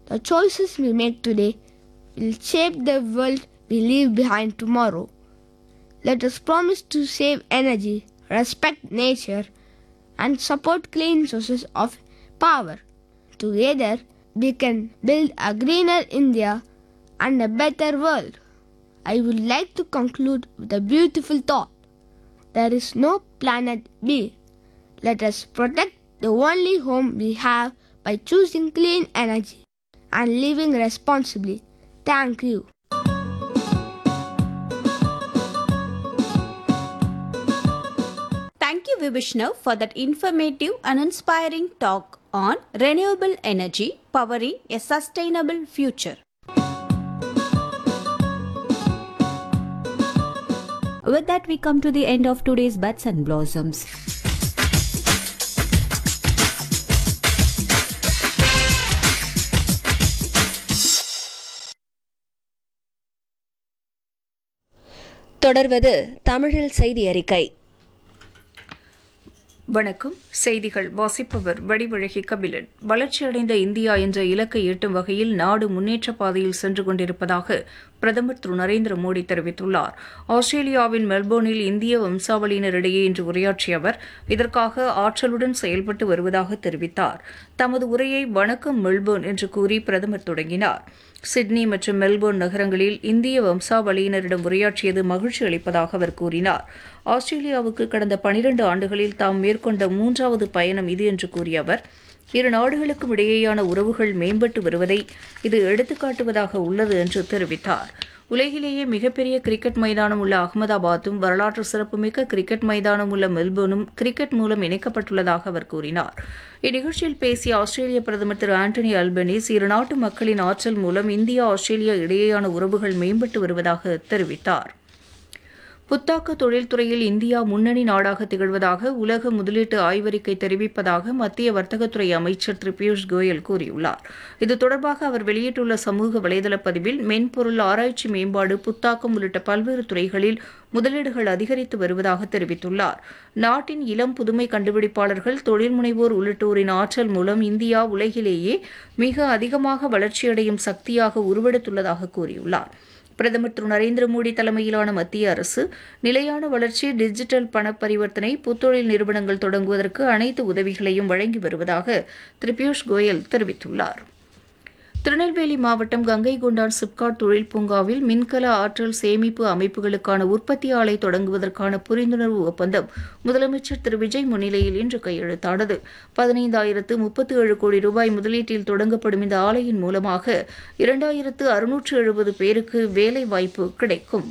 The choices we make today will shape the world we leave behind tomorrow. Let us promise to save energy, respect nature, and support clean sources of power. Together, we can build a greener India and a better world. I would like to conclude with a beautiful thought. There is no planet B. Let us protect the only home we have by choosing clean energy and living responsibly. Thank you. Thank you, Vibishnu, for that informative and inspiring talk on renewable energy powering a sustainable future. With that, we come to the end of today's Buds and Blossoms. தொடர்வது தமிழில் செய்தி அறிக்கை வணக்கம் செய்திகள் வாசிப்பவர் வடிவழகி கபிலன் வளர்ச்சியடைந்த India என்ற இலக்கை எட்டும் வகையில் நாடு முன்னேற்ற பாதையில் சென்று கொண்டிருப்பதாக பிரதமர் திரு நரேந்திர மோடி தெரிவித்துள்ளார் ஆஸ்திரேலியாவின் மெல்போர்னில் இந்திய வம்சாவளியினரிடையே இன்று உரையாற்றிய அவர் இதற்காக ஆற்றலுடன் செயல்பட்டு வருவதாக தெரிவித்தார் தமது உரையை வணக்கம் மெல்போர்ன் என்று கூறி பிரதமர் தொடங்கினார் சிட்னி மற்றும் மெல்போர்ன் நகரங்களில் இந்திய வம்சாவளியினரிடம் உரையாற்றியது மகிழ்ச்சி அளிப்பதாக அவர் கூறினார் ஆஸ்திரேலியாவுக்கு கடந்த பனிரண்டு ஆண்டுகளில் தாம் மேற்கொண்ட மூன்றாவது பயணம் இது என்று கூறிய அவர் இரு நாடுகளுக்கும் இடையேயான உறவுகள் மேம்பட்டு வருவதை இது எடுத்துக்காட்டுவதாக உள்ளது என்று தெரிவித்தார் உலகிலேயே மிகப்பெரிய கிரிக்கெட் மைதானம் உள்ள அகமதாபாத்தும் வரலாற்று சிறப்புமிக்க கிரிக்கெட் மைதானம் உள்ள மெல்போர்னும் கிரிக்கெட் மூலம் இணைக்கப்பட்டுள்ளதாக அவர் கூறினார் இந்நிகழ்ச்சியில் பேசிய ஆஸ்திரேலிய பிரதமர் திரு ஆண்டனி அல்பனீஸ் இரு நாட்டு மக்களின் ஆற்றல் மூலம் இந்தியா ஆஸ்திரேலியா இடையேயான உறவுகள் மேம்பட்டு வருவதாக தெரிவித்தார் புத்தாக்க தொழில்துறையில் இந்தியா முன்னணி நாடாக திகழ்வதாக உலக முதலீட்டு ஆய்வறிக்கை தெரிவிப்பதாக மத்திய வர்த்தகத்துறை அமைச்சர் திரு பியூஷ் கோயல் கூறியுள்ளார் இது தொடர்பாக அவர் வெளியிட்டுள்ள சமூக வலைதள பதிவில் மென்பொருள் ஆராய்ச்சி மேம்பாடு புத்தாக்கம் உள்ளிட்ட பல்வேறு துறைகளில் முதலீடுகள் அதிகரித்து வருவதாக தெரிவித்துள்ளார் நாட்டின் இளம் புதுமை கண்டுபிடிப்பாளர்கள் தொழில் முனைவோர் உள்ளிட்டோரின் ஆற்றல் மூலம் இந்தியா உலகிலேயே மிக அதிகமாக வளர்ச்சியடையும் சக்தியாக உருவெடுத்துள்ளதாக கூறியுள்ளார் பிரதமர் திரு நரேந்திர மோடி தலைமையிலான மத்திய அரசு நிலையான வளர்ச்சி டிஜிட்டல் பண பரிவர்த்தனை புத்தொழில் நிறுவனங்கள் தொடங்குவதற்கு அனைத்து உதவிகளையும் வழங்கி வருவதாக திரு பியூஷ் கோயல் தெரிவித்துள்ளார் திருநெல்வேலி மாவட்டம் கங்கை கொண்டான் சிப்காட் தொழில் பூங்காவில் மின்கல ஆற்றல் சேமிப்பு அமைப்புகளுக்கான உற்பத்தி ஆலை தொடங்குவதற்கான புரிந்துணர்வு ஒப்பந்தம் முதலமைச்சர் திரு விஜய் முன்னிலையில் இன்று கையெழுத்தானது பதினைந்தாயிரத்து முப்பத்தி ஏழு கோடி ரூபாய் முதலீட்டில் தொடங்கப்படும் இந்த ஆலையின் மூலமாக இரண்டாயிரத்து அறுநூற்று எழுபது பேருக்கு வேலை வாய்ப்பு கிடைக்கும்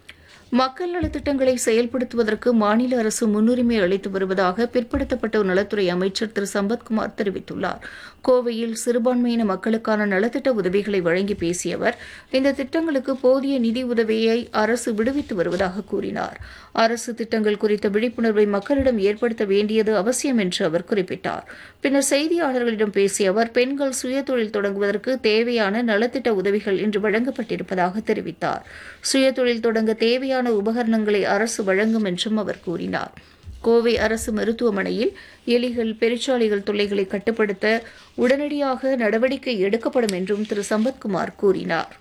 மக்கள் நலத்திட்டங்களை செயல்படுத்துவதற்கு மாநில அரசு முன்னுரிமை அளித்து வருவதாக பிற்படுத்தப்பட்டோர் நலத்துறை அமைச்சர் திரு சம்பத்குமார் தெரிவித்துள்ளார் கோவையில் சிறுபான்மையின மக்களுக்கான நலத்திட்ட உதவிகளை வழங்கி பேசிய அவர் இந்த திட்டங்களுக்கு போதிய நிதி உதவியை அரசு விடுவித்து வருவதாக கூறினார் அரசு திட்டங்கள் குறித்த விழிப்புணர்வை மக்களிடம் ஏற்படுத்த வேண்டியது அவசியம் என்று அவர் குறிப்பிட்டார் பின்னர் செய்தியாளர்களிடம் பேசிய அவர் பெண்கள் சுயதொழில் தொடங்குவதற்கு தேவையான நலத்திட்ட உதவிகள் இன்று வழங்கப்பட்டிருப்பதாக தெரிவித்தார் சுயதொழில் தொடங்க தேவையான உபகரணங்களை அரசு வழங்கும் என்றும் அவர் கூறினார் கோவை அரசு மருத்துவமனையில் எலிகள் பெருச்சாளிகள் தொல்லைகளை கட்டுப்படுத்த உடனடியாக நடவடிக்கை எடுக்கப்படும் என்றும் திரு சம்பத்குமார் கூறினார்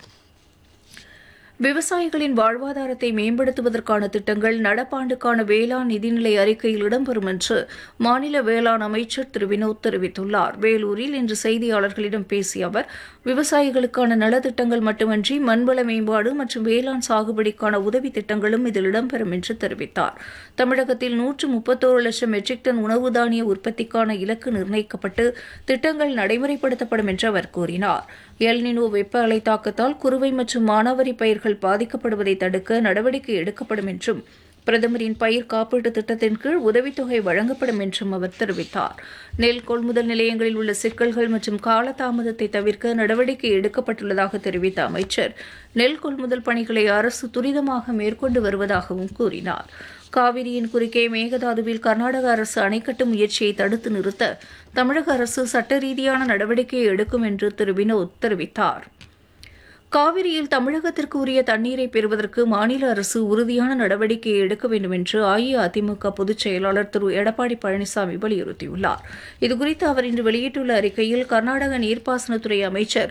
விவசாயிகளின் வாழ்வாதாரத்தை மேம்படுத்துவதற்கான திட்டங்கள் நடப்பாண்டுக்கான வேளாண் நிதிநிலை அறிக்கையில் இடம்பெறும் என்று மாநில வேளாண் அமைச்சர் திரு வினோத் தெரிவித்துள்ளார் வேலூரில் இன்று செய்தியாளர்களிடம் பேசிய அவர் விவசாயிகளுக்கான நலத்திட்டங்கள் மட்டுமன்றி மண்வள மேம்பாடு மற்றும் வேளாண் சாகுபடிக்கான உதவி திட்டங்களும் இதில் இடம்பெறும் என்று தெரிவித்தார் தமிழகத்தில் நூற்று முப்பத்தோரு லட்சம் மெட்ரிக் டன் உணவு தானிய உற்பத்திக்கான இலக்கு நிர்ணயிக்கப்பட்டு திட்டங்கள் நடைமுறைப்படுத்தப்படும் என்று அவர் கூறினார் எல்னினோ வெப்ப அலை தாக்கத்தால் குறுவை மற்றும் மானாவரி பயிர்கள் பாதிக்கப்படுவதை தடுக்க நடவடிக்கை எடுக்கப்படும் என்றும் பிரதமரின் பயிர் காப்பீட்டு திட்டத்தின் கீழ் உதவித்தொகை வழங்கப்படும் என்றும் அவர் தெரிவித்தார் நெல் கொள்முதல் நிலையங்களில் உள்ள சிக்கல்கள் மற்றும் காலதாமதத்தை தவிர்க்க நடவடிக்கை எடுக்கப்பட்டுள்ளதாக தெரிவித்த அமைச்சர் நெல் கொள்முதல் பணிகளை அரசு துரிதமாக மேற்கொண்டு வருவதாகவும் கூறினார் காவிரியின் குறுக்கே மேகதாதுவில் கர்நாடக அரசு அணை கட்டும் முயற்சியை தடுத்து நிறுத்த தமிழக அரசு சட்ட ரீதியான நடவடிக்கையை எடுக்கும் என்று திரு வினோத் தெரிவித்தார் காவிரியில் தமிழகத்திற்கு உரிய தண்ணீரை பெறுவதற்கு மாநில அரசு உறுதியான நடவடிக்கையை எடுக்க வேண்டும் என்று அஇஅதிமுக பொதுச் செயலாளர் திரு எடப்பாடி பழனிசாமி வலியுறுத்தியுள்ளார் இதுகுறித்து அவர் இன்று வெளியிட்டுள்ள அறிக்கையில் கர்நாடக நீர்ப்பாசனத்துறை அமைச்சர்